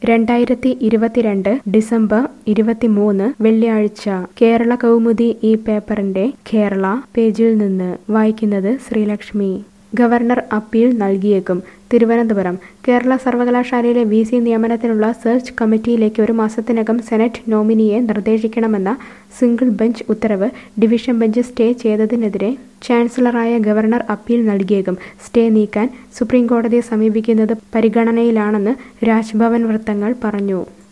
രണ്ടായിരത്തി ഇരുപത്തിരണ്ട് ഡിസംബർ ഇരുപത്തിമൂന്ന് വെള്ളിയാഴ്ച കേരള കൗമുദി ഈ പേപ്പറിന്റെ കേരള പേജിൽ നിന്ന് വായിക്കുന്നത് ശ്രീലക്ഷ്മി ഗവർണർ അപ്പീൽ നൽകിയേക്കും തിരുവനന്തപുരം കേരള സർവകലാശാലയിലെ വി സി നിയമനത്തിനുള്ള സെർച്ച് കമ്മിറ്റിയിലേക്ക് ഒരു മാസത്തിനകം സെനറ്റ് നോമിനിയെ നിർദ്ദേശിക്കണമെന്ന സിംഗിൾ ബെഞ്ച് ഉത്തരവ് ഡിവിഷൻ ബെഞ്ച് സ്റ്റേ ചെയ്തതിനെതിരെ ചാൻസലറായ ഗവർണർ അപ്പീൽ നൽകിയേക്കും സ്റ്റേ നീക്കാൻ സുപ്രീംകോടതിയെ സമീപിക്കുന്നത് പരിഗണനയിലാണെന്ന് രാജ്ഭവൻ വൃത്തങ്ങൾ പറഞ്ഞു